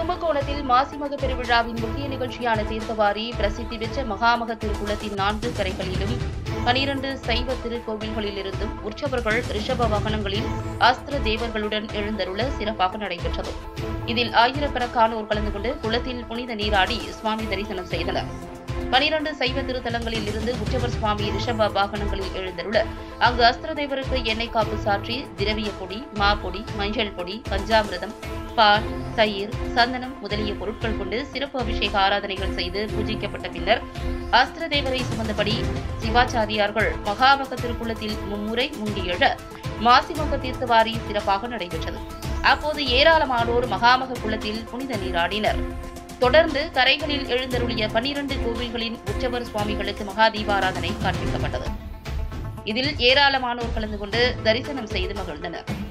கும்பகோணத்தில் மாசிமக பெருவிழாவின் முக்கிய நிகழ்ச்சியான தீர்த்தவாரி பிரசித்தி பெற்ற மகாமக திருக்குளத்தின் நான்கு கரைகளிலும் பனிரண்டு சைவ திருக்கோவில்களிலிருந்தும் உற்சவர்கள் ரிஷப வாகனங்களில் அஸ்திர தேவர்களுடன் எழுந்தருள சிறப்பாக நடைபெற்றது இதில் ஆயிரக்கணக்கானோர் கலந்து கொண்டு குளத்தில் புனித நீராடி சுவாமி தரிசனம் செய்தனர் பனிரண்டு சைவ திருத்தலங்களில் இருந்து உற்சவர் சுவாமி ரிஷப வாகனங்களில் எழுந்தருள அங்கு அஸ்திரதேவருக்கு எண்ணெய் காப்பு சாற்றி திரவிய பொடி மா பொடி மஞ்சள் பொடி பஞ்சாமிரதம் பால் தயிர் சந்தனம் முதலிய பொருட்கள் கொண்டு சிறப்பு அபிஷேக ஆராதனைகள் செய்து பூஜிக்கப்பட்ட பின்னர் அஸ்திரதேவரை சுமந்தபடி சிவாச்சாரியார்கள் மகாமக திருக்குளத்தில் மும்முறை முங்கி எழ மாசிமக தீர்த்தவாரி சிறப்பாக நடைபெற்றது அப்போது ஏராளமானோர் மகாமக குளத்தில் புனித நீராடினர் தொடர்ந்து கரைகளில் எழுந்தருளிய பனிரண்டு கோவில்களின் உற்சவர் சுவாமிகளுக்கு மகா தீபாராதனை காண்பிக்கப்பட்டது இதில் ஏராளமானோர் கலந்து கொண்டு தரிசனம் செய்து மகிழ்ந்தனர்